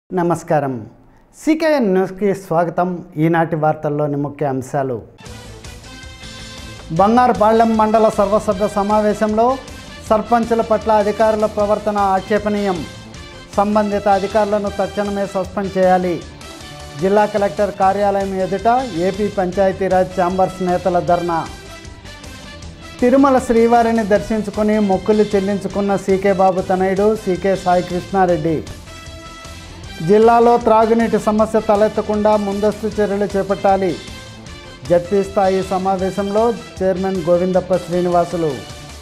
నమస్కారం సికేఎన్ న్యూస్కి స్వాగతం ఈనాటి వార్తల్లోని ముఖ్య అంశాలు బంగారుపాళ్లెం మండల సర్వసభ్య సమావేశంలో సర్పంచుల పట్ల అధికారుల ప్రవర్తన ఆక్షేపణీయం సంబంధిత అధికారులను తక్షణమే సస్పెండ్ చేయాలి జిల్లా కలెక్టర్ కార్యాలయం ఎదుట ఏపీ పంచాయతీరాజ్ ఛాంబర్స్ నేతల ధర్నా తిరుమల శ్రీవారిని దర్శించుకుని మొక్కులు చెల్లించుకున్న సీకే బాబు తనయుడు సీకే సాయి కృష్ణారెడ్డి జిల్లాలో త్రాగునీటి సమస్య తలెత్తకుండా ముందస్తు చర్యలు చేపట్టాలి జడ్పీ స్థాయి సమావేశంలో చైర్మన్ గోవిందప్ప శ్రీనివాసులు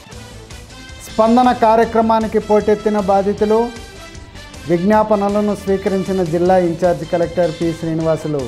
స్పందన కార్యక్రమానికి పోటెత్తిన బాధితులు విజ్ఞాపనలను స్వీకరించిన జిల్లా ఇన్ఛార్జ్ కలెక్టర్ పి శ్రీనివాసులు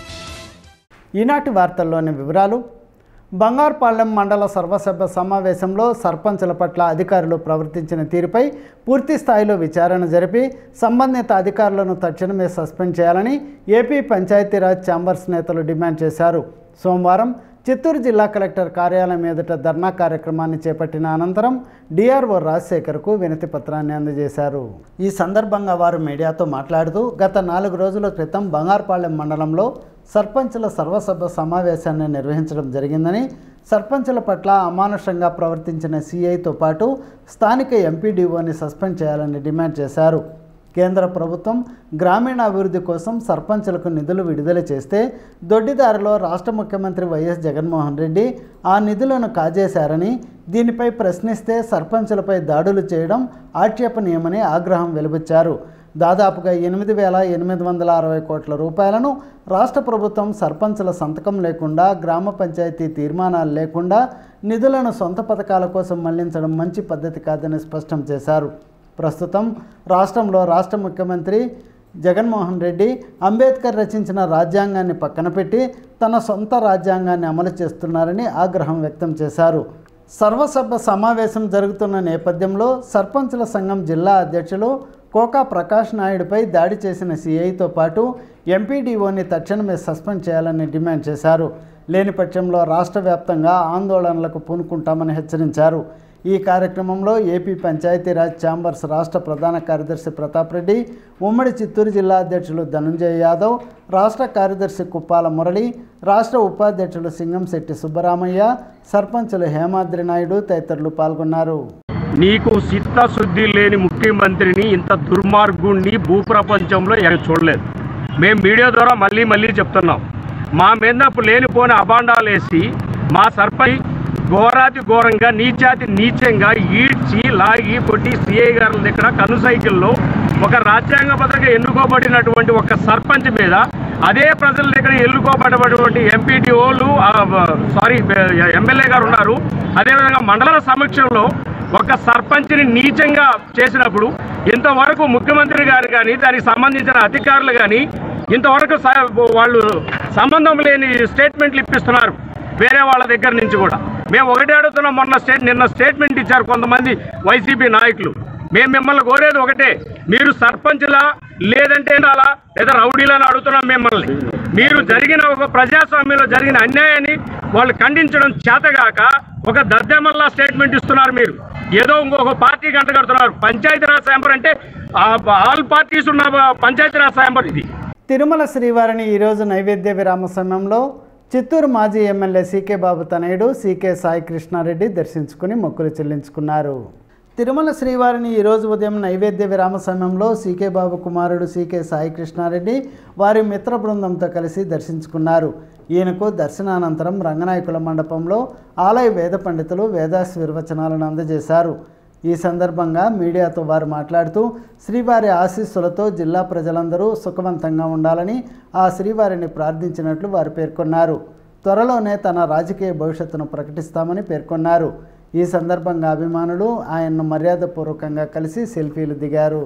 ఈనాటి వార్తల్లోని వివరాలు బంగారుపాలెం మండల సర్వసభ్య సమావేశంలో సర్పంచుల పట్ల అధికారులు ప్రవర్తించిన తీరుపై పూర్తి స్థాయిలో విచారణ జరిపి సంబంధిత అధికారులను తక్షణమే సస్పెండ్ చేయాలని ఏపీ పంచాయతీరాజ్ ఛాంబర్స్ నేతలు డిమాండ్ చేశారు సోమవారం చిత్తూరు జిల్లా కలెక్టర్ కార్యాలయం ఎదుట ధర్నా కార్యక్రమాన్ని చేపట్టిన అనంతరం డిఆర్ఓ రాజశేఖర్కు వినతి పత్రాన్ని అందజేశారు ఈ సందర్భంగా వారు మీడియాతో మాట్లాడుతూ గత నాలుగు రోజుల క్రితం బంగారుపాలెం మండలంలో సర్పంచుల సర్వసభ సమావేశాన్ని నిర్వహించడం జరిగిందని సర్పంచుల పట్ల అమానుషంగా ప్రవర్తించిన సీఐతో పాటు స్థానిక ఎంపీడీఓని సస్పెండ్ చేయాలని డిమాండ్ చేశారు కేంద్ర ప్రభుత్వం గ్రామీణాభివృద్ధి కోసం సర్పంచులకు నిధులు విడుదల చేస్తే దొడ్డిదారిలో రాష్ట్ర ముఖ్యమంత్రి వైఎస్ జగన్మోహన్ రెడ్డి ఆ నిధులను కాజేశారని దీనిపై ప్రశ్నిస్తే సర్పంచులపై దాడులు చేయడం ఆక్షేపణీయమని ఆగ్రహం వెలుబుచ్చారు దాదాపుగా ఎనిమిది వేల ఎనిమిది వందల అరవై కోట్ల రూపాయలను రాష్ట్ర ప్రభుత్వం సర్పంచుల సంతకం లేకుండా గ్రామ పంచాయతీ తీర్మానాలు లేకుండా నిధులను సొంత పథకాల కోసం మళ్లించడం మంచి పద్ధతి కాదని స్పష్టం చేశారు ప్రస్తుతం రాష్ట్రంలో రాష్ట్ర ముఖ్యమంత్రి జగన్మోహన్ రెడ్డి అంబేద్కర్ రచించిన రాజ్యాంగాన్ని పక్కన పెట్టి తన సొంత రాజ్యాంగాన్ని అమలు చేస్తున్నారని ఆగ్రహం వ్యక్తం చేశారు సర్వసభ సమావేశం జరుగుతున్న నేపథ్యంలో సర్పంచుల సంఘం జిల్లా అధ్యక్షులు కోకా ప్రకాష్ నాయుడుపై దాడి చేసిన సీఐతో పాటు ఎంపీడీఓని తక్షణమే సస్పెండ్ చేయాలని డిమాండ్ చేశారు లేని పక్షంలో రాష్ట్ర వ్యాప్తంగా ఆందోళనలకు పూనుకుంటామని హెచ్చరించారు ఈ కార్యక్రమంలో ఏపీ పంచాయతీరాజ్ ఛాంబర్స్ రాష్ట్ర ప్రధాన కార్యదర్శి ప్రతాప్ రెడ్డి ఉమ్మడి చిత్తూరు జిల్లా అధ్యక్షులు ధనుంజయ యాదవ్ రాష్ట్ర కార్యదర్శి కుప్పాల మురళి రాష్ట్ర ఉపాధ్యక్షులు సింగంశెట్టి సుబ్బరామయ్య సర్పంచులు హేమాద్రి నాయుడు తదితరులు పాల్గొన్నారు నీకు చిత్తశుద్ధి లేని ముఖ్యమంత్రిని ఇంత దుర్మార్గుణ్ణి భూప్రపంచంలో ఎక్కడ చూడలేదు మేము మీడియా ద్వారా మళ్ళీ మళ్ళీ చెప్తున్నాం మా మీద లేనిపోని అబాండాలు వేసి మా సర్పంచ్ ఘోరాతి ఘోరంగా నీచాతి నీచంగా ఈడ్చి లాగి కొట్టి సిఐ గారి దగ్గర కను సైకిల్లో ఒక రాజ్యాంగబద్ధంగా ఎన్నుకోబడినటువంటి ఒక సర్పంచ్ మీద అదే ప్రజల దగ్గర ఎన్నుకోబడినటువంటి ఎంపీటీఓలు సారీ ఎమ్మెల్యే గారు ఉన్నారు అదేవిధంగా మండల సమక్షంలో ఒక సర్పంచ్ని నీచంగా చేసినప్పుడు ఇంతవరకు ముఖ్యమంత్రి గారు కానీ దానికి సంబంధించిన అధికారులు కానీ ఇంతవరకు స- వాళ్ళు సంబంధం లేని స్టేట్మెంట్లు ఇప్పిస్తున్నారు వేరే వాళ్ళ దగ్గర నుంచి కూడా మేము ఒకటే అడుగుతున్నాం మొన్న స్టేట్ నిన్న స్టేట్మెంట్ ఇచ్చారు కొంతమంది వైసీపీ నాయకులు మేము మిమ్మల్ని కోరేది ఒకటే మీరు సర్పంచ్లా లేదంటే అలా లేదా రౌడీలని అడుగుతున్నాం మిమ్మల్ని మీరు జరిగిన ఒక ప్రజాస్వామ్యంలో జరిగిన అన్యాయాన్ని వాళ్ళు ఖండించడం చేతగాక ఒక దద్దెమల్లా స్టేట్మెంట్ ఇస్తున్నారు మీరు ఏదో ఇంకొక పార్టీ గంట కడుతున్నారు పంచాయతీరాజ్ శాంబర్ అంటే ఆ- ఆల్ పార్టీస్ ఉన్న పంచాయతీరాజ్ శాంబర్ ఇది తిరుమల శ్రీవారిని ఈరోజు నైవేద్య విరామ సమయంలో చిత్తూరు మాజీ ఎమ్మెల్యే సీకే బాబు తనయుడు సీకే సాయి కృష్ణారెడ్డి దర్శించుకుని మొక్కులు చెల్లించుకున్నారు తిరుమల శ్రీవారిని ఈరోజు ఉదయం నైవేద్య విరామ సమయంలో సీకే బాబు కుమారుడు సీకే సాయి కృష్ణారెడ్డి వారి మిత్ర బృందంతో కలిసి దర్శించుకున్నారు ఈయనకు దర్శనానంతరం రంగనాయకుల మండపంలో ఆలయ వేద పండితులు వేదాశీర్వచనాలను అందజేశారు ఈ సందర్భంగా మీడియాతో వారు మాట్లాడుతూ శ్రీవారి ఆశీస్సులతో జిల్లా ప్రజలందరూ సుఖవంతంగా ఉండాలని ఆ శ్రీవారిని ప్రార్థించినట్లు వారు పేర్కొన్నారు త్వరలోనే తన రాజకీయ భవిష్యత్తును ప్రకటిస్తామని పేర్కొన్నారు ఈ సందర్భంగా అభిమానులు ఆయన్ను మర్యాదపూర్వకంగా కలిసి సెల్ఫీలు దిగారు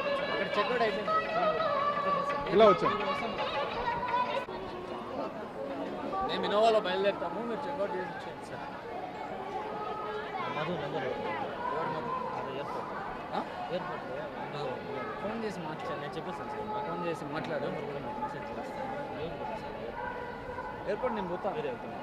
ఇలా వచ్చాం మేము ఇన్నోవాలో బయలుదేరుతాము మీరు చెక్అవుట్ చేసి ఇచ్చేయండి సార్ ఫోన్ చేసి మాట్లాడు నేను చెప్పేస్తాను సార్ నాకు ఫోన్ చేసి మాట్లాడు మీరు కూడా మీకు మెసేజ్ చేస్తాను ఎయిర్పోర్ట్ నేను పోతా వేరే వెళ్తున్నాను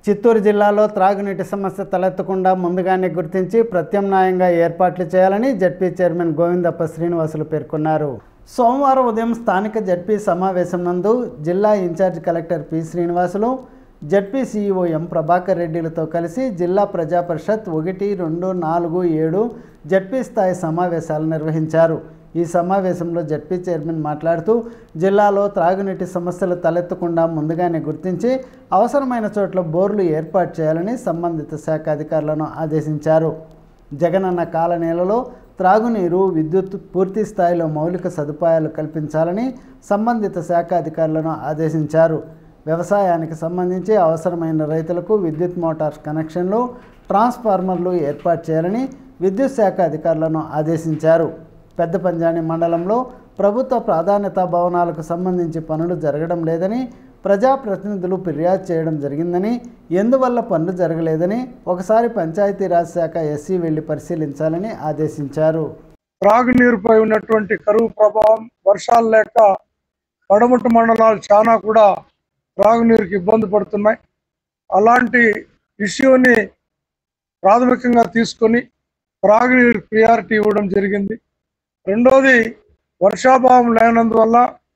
చిత్తూరు జిల్లాలో త్రాగునీటి సమస్య తలెత్తకుండా ముందుగానే గుర్తించి ప్రత్యామ్నాయంగా ఏర్పాట్లు చేయాలని జడ్పీ చైర్మన్ గోవిందప్ప శ్రీనివాసులు పేర్కొన్నారు సోమవారం ఉదయం స్థానిక జడ్పీ సమావేశం నందు జిల్లా incharge collector P Srinivasulu ZP CEO M Prabhakar రెడ్డిలతో కలిసి జిల్లా ప్రజా పరిషత్ ఒకటి రెండు నాలుగు ఏడు జడ్పీ స్థాయి సమావేశాలు నిర్వహించారు ఈ సమావేశంలో జడ్పీ చైర్మన్ మాట్లాడుతూ జిల్లాలో త్రాగునీటి సమస్యలు తలెత్తకుండా ముందుగానే గుర్తించి అవసరమైన చోట్ల బోర్లు ఏర్పాటు చేయాలని సంబంధిత శాఖ అధికారులను ఆదేశించారు జగనన్న కాలనీలలో త్రాగునీరు విద్యుత్ పూర్తి స్థాయిలో మౌలిక సదుపాయాలు కల్పించాలని సంబంధిత శాఖ అధికారులను ఆదేశించారు వ్యవసాయానికి సంబంధించి అవసరమైన రైతులకు విద్యుత్ మోటార్స్ కనెక్షన్లు ట్రాన్స్ఫార్మర్లు ఏర్పాటు చేయాలని విద్యుత్ శాఖ అధికారులను ఆదేశించారు పెద్ద పంజాని మండలంలో ప్రభుత్వ ప్రాధాన్యత భవనాలకు సంబంధించి పనులు జరగడం లేదని ప్రజాప్రతినిధులు ఫిర్యాదు చేయడం జరిగిందని ఎందువల్ల పనులు జరగలేదని ఒకసారి పంచాయతీరాజ్ శాఖ ఎస్సీ వెళ్లి పరిశీలించాలని ఆదేశించారు త్రాగునీరుపై ఉన్నటువంటి కరువు ప్రభావం వర్షాలు లేక పడమటి మండలాలు చాలా కూడా త్రాగునీరుకి ఇబ్బంది పడుతున్నాయి అలాంటి ఇష్యూని ప్రాథమికంగా తీసుకొని త్రాగునీరు ప్రియారిటీ ఇవ్వడం జరిగింది రెండోది వర్షాభావం లేనందువల్ల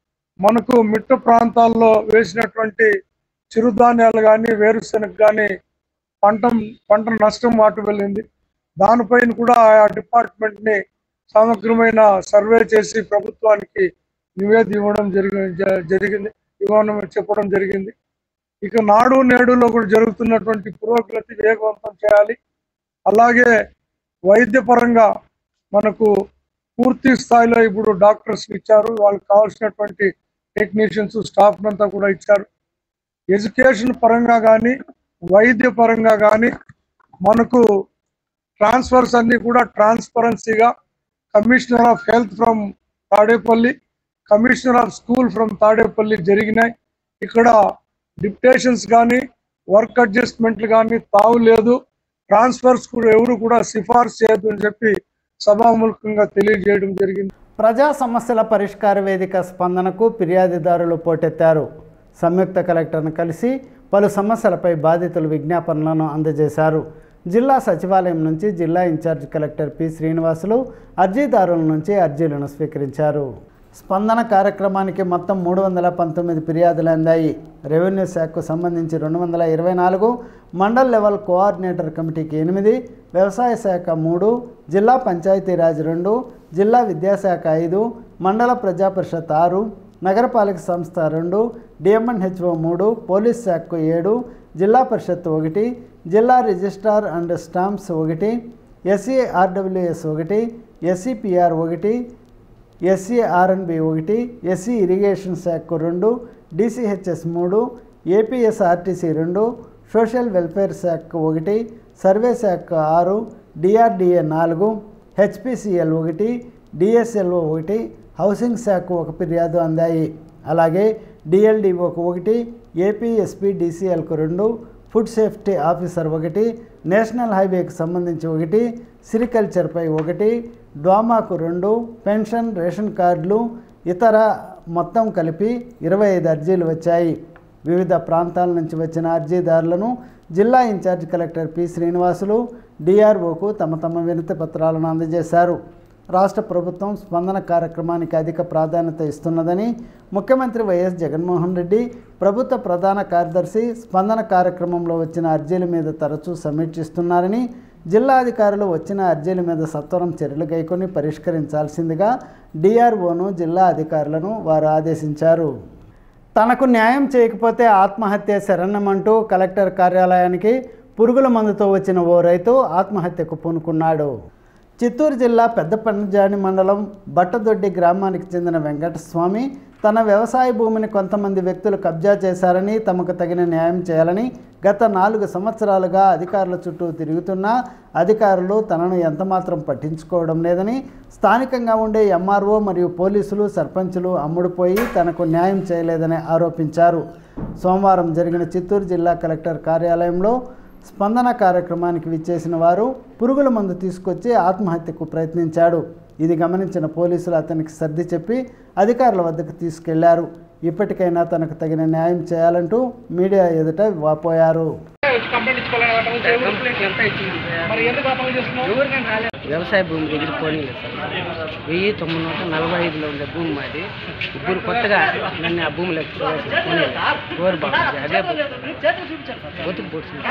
మనకు మిట్ట ప్రాంతాల్లో వేసినటువంటి చిరుధాన్యాలు కానీ వేరుశెనగ కానీ పంట పంట నష్టం వాటి వెళ్ళింది దానిపైన కూడా ఆ డిపార్ట్మెంట్ని సమగ్రమైన సర్వే చేసి ప్రభుత్వానికి నివేది ఇవ్వడం జరిగి జ- జరిగింది ఇవ్వడం చెప్పడం జరిగింది ఇక నాడు నేడులో కూడా జరుగుతున్నటువంటి పురోగతి వేగవంతం చేయాలి అలాగే వైద్యపరంగా మనకు పూర్తి స్థాయిలో ఇప్పుడు డాక్టర్స్ ఇచ్చారు వాళ్ళకి కావాల్సినటువంటి టెక్నీషియన్స్ స్టాఫ్ అంతా కూడా ఇచ్చారు ఎడ్యుకేషన్ పరంగా కానీ వైద్య పరంగా కానీ మనకు ట్రాన్స్ఫర్స్ అన్ని కూడా ట్రాన్స్పరెన్సీగా commissioner of health from Tadepalli commissioner of school from Tadepalli జరిగినాయి ఇక్కడ డిప్టేషన్స్ కానీ వర్క్ అడ్జస్ట్మెంట్లు కానీ తావు లేదు ట్రాన్స్ఫర్స్ కూడా ఎవరు కూడా సిఫార్సు చేయొద్దు అని చెప్పి సభాముఖంగా తెలియజేయడం జరిగింది ప్రజా సమస్యల పరిష్కార వేదిక స్పందనకు ఫిర్యాదుదారులు పోటెత్తారు సంయుక్త కలెక్టర్ను కలిసి పలు సమస్యలపై బాధితులు విజ్ఞాపనలను అందజేశారు జిల్లా సచివాలయం నుంచి జిల్లా ఇన్ఛార్జ్ కలెక్టర్ పి శ్రీనివాసులు అర్జీదారుల నుంచి అర్జీలను స్వీకరించారు స్పందన కార్యక్రమానికి మొత్తం మూడు వందల పంతొమ్మిది ఫిర్యాదులు అందాయి రెవెన్యూ శాఖకు సంబంధించి రెండు వందల ఇరవై నాలుగు మండల్ లెవెల్ కోఆర్డినేటర్ కమిటీకి ఎనిమిది వ్యవసాయ శాఖ మూడు జిల్లా పంచాయతీరాజ్ రెండు జిల్లా విద్యాశాఖ ఐదు మండల ప్రజా పరిషత్ ఆరు నగరపాలక సంస్థ రెండు డిఎంఎన్హెచ్ఓ మూడు పోలీస్ శాఖకు ఏడు జిల్లా పరిషత్ ఒకటి జిల్లా రిజిస్ట్రార్ అండ్ స్టాంప్స్ ఒకటి ఎస్సీ ఆర్డబ్ల్యూఎస్ ఒకటి ఎస్సీపీఆర్ ఒకటి ఎస్సీ ఆర్ఎన్బి ఒకటి ఎస్సీ ఇరిగేషన్ శాఖకు రెండు డిసిహెచ్ఎస్ మూడు ఏపీఎస్ఆర్టీసీ రెండు సోషల్ వెల్ఫేర్ శాఖకు ఒకటి సర్వే శాఖకు ఆరు డిఆర్డిఏ నాలుగు హెచ్పిసిఎల్ ఒకటి డిఎస్ఎల్ఓ ఒకటి హౌసింగ్ శాఖకు ఒక ఫిర్యాదు అందాయి అలాగే డిఎల్డిఓకు ఒకటి ఏపీఎస్పి డిసిఎల్కు రెండు ఫుడ్ సేఫ్టీ ఆఫీసర్ ఒకటి నేషనల్ హైవేకి సంబంధించి ఒకటి సిరికల్చర్పై ఒకటి డ్వామాకు రెండు పెన్షన్ రేషన్ కార్డులు ఇతర మొత్తం కలిపి ఇరవై ఐదు అర్జీలు వచ్చాయి వివిధ ప్రాంతాల నుంచి వచ్చిన అర్జీదారులను జిల్లా ఇన్ఛార్జ్ కలెక్టర్ పి శ్రీనివాసులు డిఆర్ఓకు తమ తమ వినతి పత్రాలను అందజేశారు రాష్ట్ర ప్రభుత్వం స్పందన కార్యక్రమానికి అధిక ప్రాధాన్యత ఇస్తున్నదని ముఖ్యమంత్రి వైఎస్ జగన్మోహన్ రెడ్డి ప్రభుత్వ ప్రధాన కార్యదర్శి స్పందన కార్యక్రమంలో వచ్చిన అర్జీల మీద తరచూ సమీక్షిస్తున్నారని జిల్లా అధికారులు వచ్చిన అర్జీల మీద సత్వరం చర్యలు గైకొని పరిష్కరించాల్సిందిగా డిఆర్ఓను జిల్లా అధికారులను వారు ఆదేశించారు తనకు న్యాయం చేయకపోతే ఆత్మహత్య శరణ్యమంటూ కలెక్టర్ కార్యాలయానికి పురుగుల మందుతో వచ్చిన ఓ రైతు ఆత్మహత్యకు పూనుకున్నాడు చిత్తూరు జిల్లా పెద్ద పంజాని మండలం బట్టదొడ్డి గ్రామానికి చెందిన వెంకటస్వామి తన వ్యవసాయ భూమిని కొంతమంది వ్యక్తులు కబ్జా చేశారని తమకు తగిన న్యాయం చేయాలని గత నాలుగు సంవత్సరాలుగా అధికారుల చుట్టూ తిరుగుతున్నా అధికారులు తనను ఎంతమాత్రం పట్టించుకోవడం లేదని స్థానికంగా ఉండే ఎంఆర్ఓ మరియు పోలీసులు సర్పంచులు అమ్ముడుపోయి తనకు న్యాయం చేయలేదని ఆరోపించారు సోమవారం జరిగిన చిత్తూరు జిల్లా కలెక్టర్ కార్యాలయంలో స్పందన కార్యక్రమానికి విచ్చేసిన వారు పురుగుల మందు తీసుకొచ్చి ఆత్మహత్యకు ప్రయత్నించాడు ఇది గమనించిన పోలీసులు అతనికి సర్ది చెప్పి అధికారుల వద్దకు తీసుకెళ్లారు ఇప్పటికైనా తనకు తగిన న్యాయం చేయాలంటూ మీడియా ఎదుట వాపోయారు కంప్లీట్ ఎంత ఇచ్చింది మరి ఎందుకు అమలు చేస్తున్నావు ఎవరికైనా రాలేదు వ్యవసాయ భూమి దగ్గర పోనీలేదు సార్ వెయ్యి తొమ్మిది వందల నలభై ఐదులో ఉండే భూమి మాది ఇప్పుడు కొత్తగా నన్ను ఆ భూమిలోకి పోనీలేదు గోరు బాగుంది అదే బతుకు పోతుంది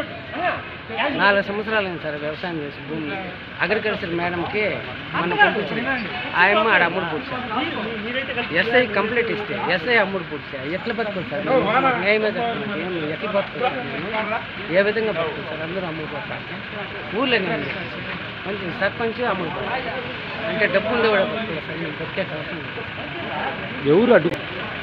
నాలుగు సంవత్సరాలు అయింది సార్ వ్యవసాయం చేసి భూమి అగ్రికల్చర్ మేడంకి మనం పంపించింది ఆయమ్మ ఆడ అమ్ముడు పూడ్చారు ఎస్ఐ కంప్లీట్ ఇస్తే ఎస్ఐ అమ్ముడు పూడ్చా ఎట్లా బతుకులు సార్ న్యాయమే చెప్తున్నాను ఏం ఎట్లా బతుకులు సార్ నేను ఏ విధంగా బతుకులు సార్ అందరూ అమ్ముడు పోతారు ఊళ్ళో నేను మంచి సర్పంచ్ అమ్ముడు పోతారు అంటే డబ్బు ఉండే కూడా బతుకులు సార్ నేను బతికే అవసరం లేదు. ఎవరు అడ్డు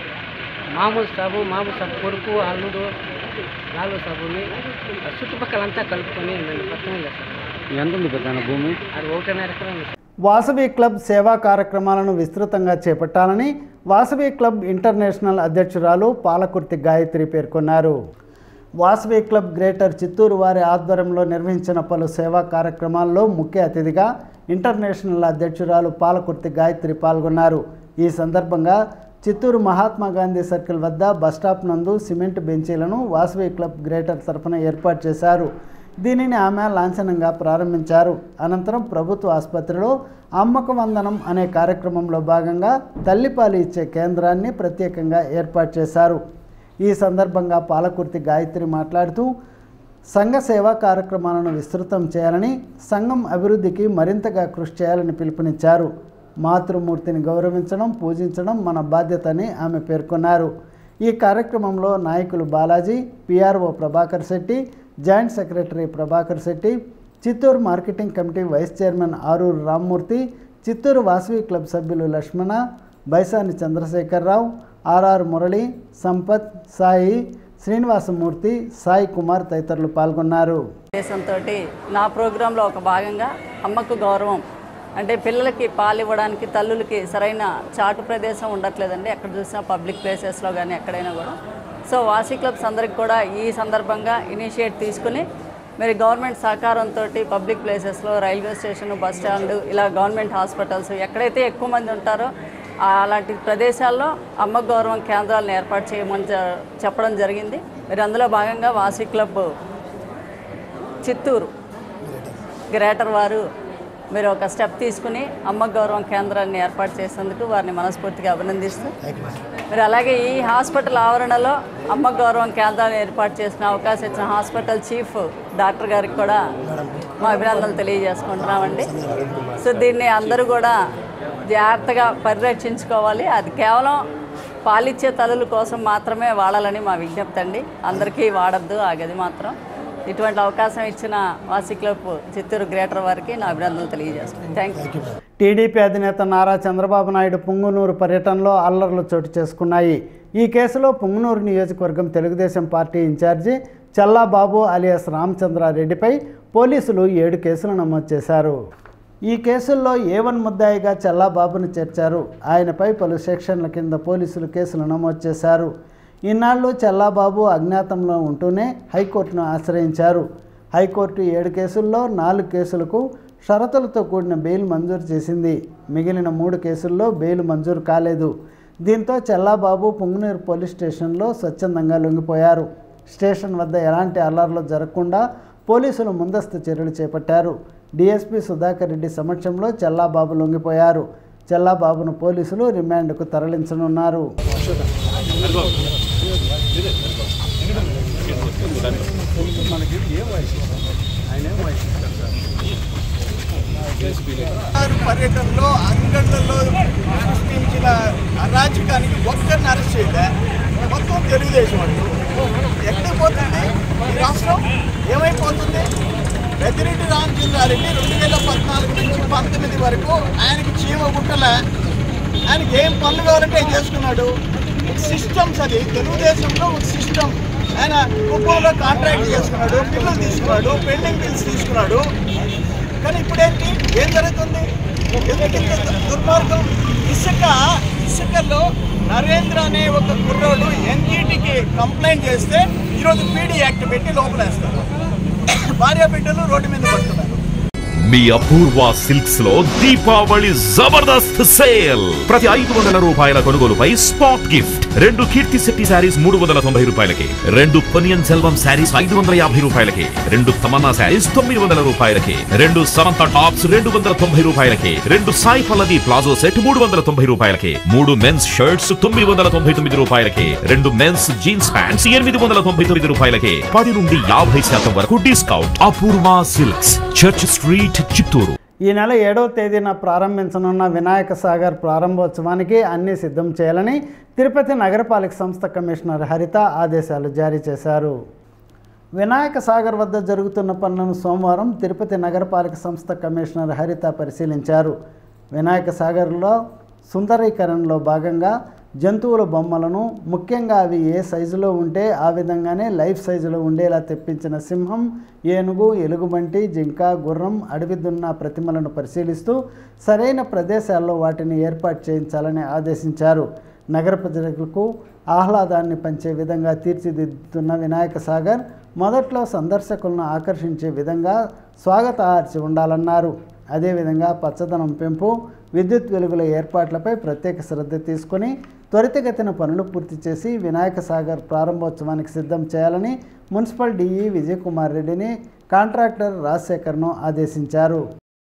మామూలు సాబు మామూలు సాబు కొడుకు అల్లుడు నాలుగు సాబుని ఆ చుట్టుపక్కలంతా కలుపుకొని నన్ను పక్కనే సార్ ఎంత ఉంది పెద్ద భూమి అది ఒకటిన్నర ఎకరం ఉంది సార్. వాసవి క్లబ్ సేవా కార్యక్రమాలను విస్తృతంగా చేపట్టాలని వాసవి క్లబ్ ఇంటర్నేషనల్ అధ్యక్షురాలు పాలకుర్తి గాయత్రి పేర్కొన్నారు వాసవి క్లబ్ గ్రేటర్ చిత్తూరు వారి ఆధ్వర్యంలో నిర్వహించిన పలు సేవా కార్యక్రమాల్లో ముఖ్య అతిథిగా ఇంటర్నేషనల్ అధ్యక్షురాలు పాలకుర్తి గాయత్రి పాల్గొన్నారు ఈ సందర్భంగా చిత్తూరు మహాత్మా గాంధీ సర్కిల్ వద్ద బస్టాప్ నందు సిమెంట్ బెంచీలను వాసవి క్లబ్ గ్రేటర్ తరఫున ఏర్పాటు చేశారు దీనిని ఆమె లాంఛనంగా ప్రారంభించారు అనంతరం ప్రభుత్వ ఆసుపత్రిలో అమ్మక వందనం అనే కార్యక్రమంలో భాగంగా తల్లిపాలు ఇచ్చే కేంద్రాన్ని ప్రత్యేకంగా ఏర్పాటు చేశారు ఈ సందర్భంగా పాలకుర్తి గాయత్రి మాట్లాడుతూ సంఘ సేవా కార్యక్రమాలను విస్తృతం చేయాలని సంఘం అభివృద్ధికి మరింతగా కృషి చేయాలని పిలుపునిచ్చారు మాతృమూర్తిని గౌరవించడం పూజించడం మన బాధ్యత అని ఆమె పేర్కొన్నారు ఈ కార్యక్రమంలో నాయకులు Balaji PRO Prabhakar Shetty joint secretary Prabhakar Shetty Chittoor marketing committee vice chairman Aruru Rammurthy Chittoor Vasavi club సభ్యులు లక్ష్మణ బైసాని చంద్రశేఖరరావు ఆర్ఆర్ మురళి సంపత్ సాయి శ్రీనివాసమూర్తి సాయి కుమార్ తదితరులు పాల్గొన్నారు ఉద్దేశంతో నా ప్రోగ్రాంలో ఒక భాగంగా అమ్మకు గౌరవం అంటే పిల్లలకి పాలు ఇవ్వడానికి తల్లులకి సరైన చాటు ప్రదేశం ఉండట్లేదండి ఎక్కడ చూసినా పబ్లిక్ ప్లేసెస్లో కానీ ఎక్కడైనా కూడా సో వాసీ క్లబ్స్ అందరికి కూడా ఈ సందర్భంగా ఇనిషియేట్ తీసుకుని మరి గవర్నమెంట్ సహకారంతో పబ్లిక్ ప్లేసెస్లో రైల్వే స్టేషన్ బస్ స్టాండ్ ఇలా గవర్నమెంట్ హాస్పిటల్స్ ఎక్కడైతే ఎక్కువ మంది ఉంటారో ఆ అలాంటి ప్రదేశాల్లో అమ్మ గౌరవం కేంద్రాలను ఏర్పాటు చేయమని జ- చెప్పడం జరిగింది మరి అందులో భాగంగా వాసీ క్లబ్ చిత్తూరు గ్రేటర్ వారు మీరు ఒక స్టెప్ తీసుకుని అమ్మ గౌరవం కేంద్రాన్ని ఏర్పాటు చేసినందుకు వారిని మనస్ఫూర్తిగా అభినందిస్తూ మరి అలాగే ఈ హాస్పిటల్ ఆవరణలో అమ్మ గౌరవం కేంద్రాన్ని ఏర్పాటు చేసిన అవకాశం ఇచ్చిన హాస్పిటల్ చీఫ్ డాక్టర్ గారికి కూడా మా అభినందనలు తెలియజేసుకుంటున్నామండి సో దీన్ని అందరూ కూడా జాగ్రత్తగా పరిరక్షించుకోవాలి అది కేవలం పాలిచ్చే తల్లుల కోసం మాత్రమే వాడాలని మా విజ్ఞప్తి అండి అందరికీ వాడద్దు ఆ గది మాత్రం ఇటువంటి అవకాశం ఇచ్చిన వాసి క్లబ్ చిత్తూరు గ్రేటర్ వారికి నా అభినందనలు తెలియజేస్తున్నాను థ్యాంక్ యూ టీడీపీ అధినేత నారా చంద్రబాబు నాయుడు పుంగునూరు పర్యటనలో అల్లర్లు చోటు చేసుకున్నాయి ఈ కేసులో పుంగునూరు నియోజకవర్గం Telugu Desam party in charge Challa Babu alias రామచంద్రారెడ్డిపై పోలీసులు ఏడు కేసులు నమోదు చేశారు ఈ కేసుల్లో ఏ వన్ ముద్దాయిగా చల్లాబాబును చేర్చారు ఆయనపై పలు సెక్షన్ల కింద పోలీసులు కేసులు నమోదు చేశారు ఇన్నాళ్ళు చల్లాబాబు అజ్ఞాతంలో ఉంటూనే హైకోర్టును ఆశ్రయించారు హైకోర్టు ఏడు కేసుల్లో నాలుగు కేసులకు షరతులతో కూడిన బెయిల్ మంజూరు చేసింది మిగిలిన మూడు కేసుల్లో బెయిల్ మంజూరు కాలేదు దీంతో చెల్లాబాబు పుంగనూరు పోలీస్ స్టేషన్లో స్వచ్ఛందంగా లొంగిపోయారు స్టేషన్ వద్ద ఎలాంటి అల్లర్లు జరగకుండా పోలీసులు ముందస్తు చర్యలు చేపట్టారు డీఎస్పీ సుధాకర్ రెడ్డి సమక్షంలో చెల్లాబాబు లొంగిపోయారు చెల్లాబాబును పోలీసులు రిమాండ్కు తరలించనున్నారు వారు పర్యటనలో అంగళ్ళలో సృష్టించిన అరాచకానికి ఒక్కరిని అరెస్ట్ చేయలే మొత్తం తెలుగుదేశం వాళ్ళు ఎక్కడికి పోతుంది ఈ రాష్ట్రం ఏమైపోతుంది పెద్దిరెడ్డి రామచంద్రారెడ్డి రెండు వేల పద్నాలుగు నుంచి పంతొమ్మిది వరకు ఆయనకి చీమ గుట్టలే ఆయనకి ఏం పనులు కావాలంటే ఆయన చేసుకున్నాడు సిస్టమ్స్ అది తెలుగుదేశంలో ఒక సిస్టమ్ ఆయన కుప్పంలో కాంట్రాక్ట్ చేసుకున్నాడు బిల్లులు తీసుకున్నాడు పెండింగ్ బిల్స్ తీసుకున్నాడు కానీ ఇప్పుడేంటి ఏం జరుగుతుంది ఎందుకు ఇంత దు- దుర్మార్గం ఇసుక ఇసుకలో నరేంద్ర అనే ఒక కుర్రోడు ఎన్జీటీకి కంప్లైంట్ చేస్తే ఈరోజు పీడీ యాక్ట్ పెట్టి లోపలేస్తారు భార్య బిడ్డలు రోడ్డు మీద పడుతున్నారు మీ అపూర్వ సిల్క్స్ లో దీపావళి జబర్దస్త్ సేల్ ప్రతి ఐదు వందల రూపాయల కొనుగోలుపై స్పాట్ గిఫ్ట్ రెండు కీర్తి శెట్టి శారీస్ మూడు వందల తొంభై రూపాయలకి రెండు పొనియన్ సెల్వం శారీస్ ఐదు వందల యాభై రూపాయలకి రెండు తమన్నా శారీస్ తొమ్మిది వందల రూపాయలకి రెండు సమంత టాప్స్ రెండు వందల తొంభై రూపాయలకి రెండు సాయి పల్లవి ప్లాజో సెట్ మూడు వందల తొంభై రూపాయలకి మూడు మెన్స్ షర్ట్స్ తొమ్మిది వందల తొంభై తొమ్మిది రూపాయలకి రెండు మెన్స్ జీన్స్ ప్యాంట్స్ ఎనిమిది వందల తొంభై తొమ్మిది రూపాయలకి పది నుండి యాభై శాతం వరకు discount Apoorva silks church street Chittoor ఈ నెల ఏడవ తేదీన ప్రారంభించనున్న వినాయక సాగర్ ప్రారంభోత్సవానికి అన్ని సిద్ధం చేయాలని తిరుపతి నగరపాలక సంస్థ కమిషనర్ హరిత ఆదేశాలు జారీ చేశారు వినాయక సాగర్ వద్ద జరుగుతున్న పనులను సోమవారం తిరుపతి నగరపాలక సంస్థ కమిషనర్ హరిత పరిశీలించారు వినాయక సాగర్లో సుందరీకరణలో భాగంగా జంతువుల బొమ్మలను ముఖ్యంగా అవి ఏ సైజులో ఉంటే ఆ విధంగానే లైఫ్ సైజులో ఉండేలా తెప్పించిన సింహం ఏనుగు ఎలుగుబంటి జింక గుర్రం అడవి దున్న ప్రతిమలను పరిశీలిస్తూ సరైన ప్రదేశాల్లో వాటిని ఏర్పాటు చేయించాలని ఆదేశించారు నగర ప్రజలకు ఆహ్లాదాన్ని పంచే విధంగా తీర్చిదిద్దుతున్న వినాయక సాగర్ మొదట్లో సందర్శకులను ఆకర్షించే విధంగా స్వాగత ఆర్చి ఉండాలన్నారు అదేవిధంగా పచ్చదనం పెంపు విద్యుత్ వెలుగుల ఏర్పాట్లపై ప్రత్యేక శ్రద్ధ తీసుకొని త్వరితగతిన పనులు పూర్తి చేసి వినాయక సాగర్ ప్రారంభోత్సవానికి సిద్ధం చేయాలని మున్సిపల్ డిఈ విజయకుమార్ రెడ్డిని కాంట్రాక్టర్ రాజశేఖర్ను ఆదేశించారు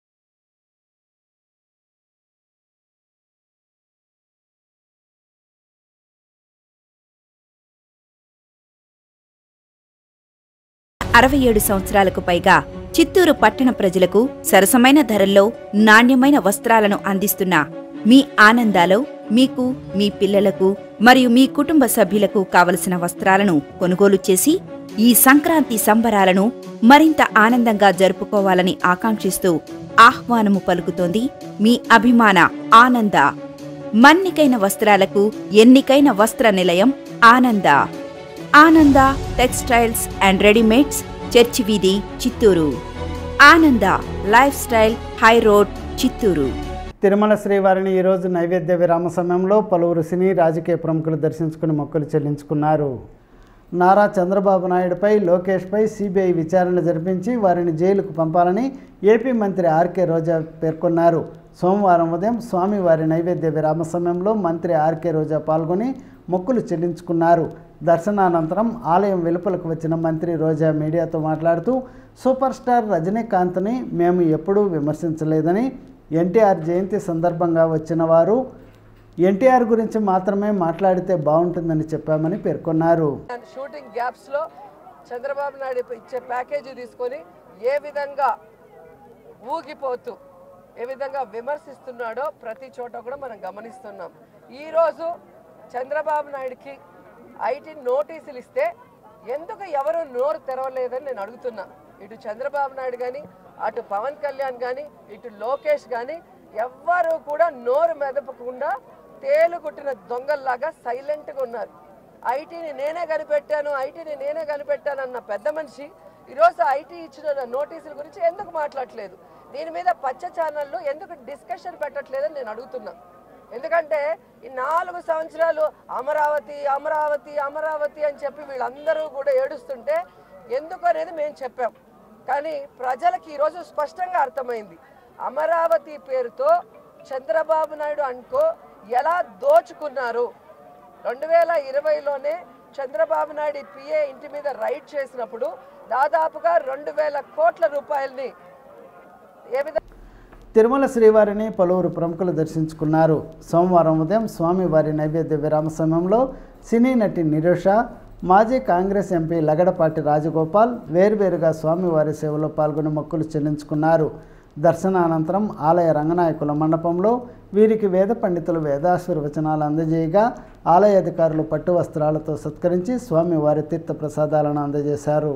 అరవై ఏడు సంవత్సరాలకు పైగా చిత్తూరు పట్టణ ప్రజలకు సరసమైన ధరల్లో నాణ్యమైన వస్త్రాలను అందిస్తున్న మీ ఆనందాలో మీకు మీ పిల్లలకు మరియు మీ కుటుంబ సభ్యులకు కావలసిన వస్త్రాలను కొనుగోలు చేసి ఈ సంక్రాంతి సంబరాలను మరింత ఆనందంగా జరుపుకోవాలని ఆకాంక్షిస్తూ ఆహ్వానము పలుకుతోంది మీ అభిమాన ఆనంద మన్నికైన వస్త్రాలకు ఎన్నికైన వస్త్ర నిలయం ఆనంద ఆనంద టెక్స్టైల్స్ అండ్ రెడీమేడ్స్ చర్చి వీధి Chittoor Ananda life style high road Chittoor Tirumala శ్రీవారిని ఈరోజు నైవేద్య విరామ సమయంలో పలువురు సినీ రాజకీయ ప్రముఖులు దర్శించుకుని మొక్కులు చెల్లించుకున్నారు నారా చంద్రబాబు నాయుడుపై లోకేష్పై సిబిఐ విచారణ జరిపించి వారిని జైలుకు పంపాలని ఏపీ మంత్రి ఆర్కే రోజా పేర్కొన్నారు సోమవారం ఉదయం స్వామివారి నైవేద్య విరామ సమయంలో మంత్రి ఆర్కే రోజా పాల్గొని మొక్కులు చెల్లించుకున్నారు దర్శనానంతరం ఆలయం వెలుపలకు వచ్చిన మంత్రి రోజా మీడియాతో మాట్లాడుతూ సూపర్ స్టార్ రజనీకాంత్ని మేము ఎప్పుడూ విమర్శించలేదని ఎన్టీఆర్ జయంతి సందర్భంగా వచ్చిన వారు ఎన్టీఆర్ గురించి మాత్రమే మాట్లాడితే బాగుంటుందని చెప్పామని పేర్కొన్నారు షూటింగ్ గ్యాప్స్ లో చంద్రబాబు నాయుడు ఇచ్చే ప్యాకేజీ తీసుకొని ఏ విధంగా ఊగిపోతూ ఏ విధంగా విమర్శిస్తున్నాడో ప్రతి చోట కూడా మనం గమనిస్తున్నాం ఈరోజు చంద్రబాబు నాయుడుకి ఐటీ నోటీసులు ఇస్తే ఎందుకు ఎవరు నోరు తెరవలేదని నేను అడుగుతున్నా ఇటు చంద్రబాబు నాయుడు కానీ అటు పవన్ కళ్యాణ్ కానీ ఇటు లోకేష్ కానీ ఎవ్వరూ కూడా నోరు మెదపకుండా తేలుగుట్టిన దొంగల్లాగా సైలెంట్గా ఉన్నారు ఐటీని నేనే కనిపెట్టాను ఐటీని నేనే కనిపెట్టాను అన్న పెద్ద మనిషి ఈరోజు ఐటీ ఇచ్చిన నోటీసుల గురించి ఎందుకు మాట్లాడట్లేదు దీని మీద పచ్చ ఛానళ్ళు ఎందుకు డిస్కషన్ పెట్టట్లేదని నేను అడుగుతున్నా ఎందుకంటే ఈ నాలుగు సంవత్సరాలు అమరావతి అమరావతి అమరావతి అని చెప్పి వీళ్ళందరూ కూడా ఏడుస్తుంటే ఎందుకు అనేది మేము చెప్పాం కానీ ప్రజలకి ఈరోజు స్పష్టంగా అర్థమైంది అమరావతి పేరుతో చంద్రబాబు నాయుడు అనుకో ఎలా దోచుకున్నారు రెండు వేల ఇరవైలోనే చంద్రబాబు నాయుడు పిఏ ఇంటి మీద రైడ్ చేసినప్పుడు దాదాపుగా రెండు వేల కోట్ల రూపాయలని ఏ విధంగా తిరుమల శ్రీవారిని పలువురు ప్రముఖులు దర్శించుకున్నారు సోమవారం ఉదయం స్వామివారి నైవేద్య విరామ సమయంలో సినీ నటి నిరోష మాజీ కాంగ్రెస్ ఎంపీ లగడపాటి రాజగోపాల్ వేర్వేరుగా స్వామివారి సేవలో పాల్గొని మొక్కులు చెల్లించుకున్నారు దర్శనానంతరం ఆలయ రంగనాయకుల మండపంలో వీరికి వేద పండితులు వేదాశీర్వచనాలు అందజేయగా ఆలయ అధికారులు పట్టు వస్త్రాలతో సత్కరించి స్వామివారి తీర్థ ప్రసాదాలను అందజేశారు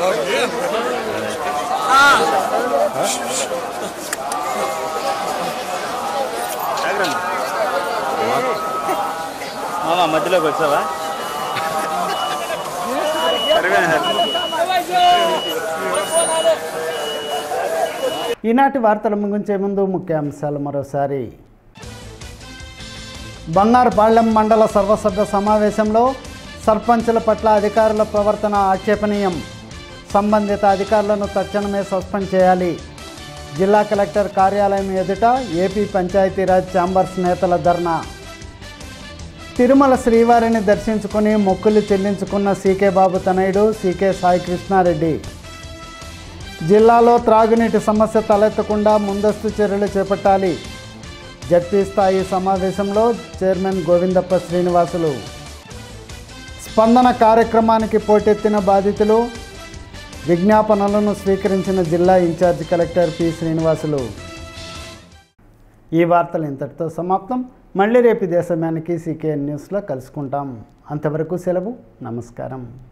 మామ మధ్యలోకి వచ్చావా ఈనాటి వార్తలు ముగించే ముందు ముఖ్యాంశాలు మరోసారి బంగారుపాళ్లెం మండల సర్వసభ్య సమావేశంలో సర్పంచుల పట్ల అధికారుల ప్రవర్తన ఆక్షేపణీయం సంబంధిత అధికారులను తక్షణమే సస్పెండ్ చేయాలి జిల్లా కలెక్టర్ కార్యాలయం ఎదుట ఏపీ పంచాయతీరాజ్ ఛాంబర్స్ నేతల ధర్నా తిరుమల శ్రీవారిని దర్శించుకుని మొక్కులు చెల్లించుకున్న సీకే బాబు తనయుడు సీకే సాయి కృష్ణారెడ్డి జిల్లాలో త్రాగునీటి సమస్య తలెత్తకుండా ముందస్తు చర్యలు చేపట్టాలి జడ్పీ స్థాయి సమావేశంలో చైర్మన్ గోవిందప్ప శ్రీనివాసులు స్పందన కార్యక్రమానికి పోటెత్తిన బాధితులు విజ్ఞాపనలను స్వీకరించిన జిల్లా ఇన్ఛార్జ్ కలెక్టర్ పి శ్రీనివాసులు ఈ వార్తలు ఇంతటితో సమాప్తం మళ్ళీ రేపు దేశమానికి సీకేఎన్ న్యూస్లో కలుసుకుంటాం అంతవరకు సెలవు నమస్కారం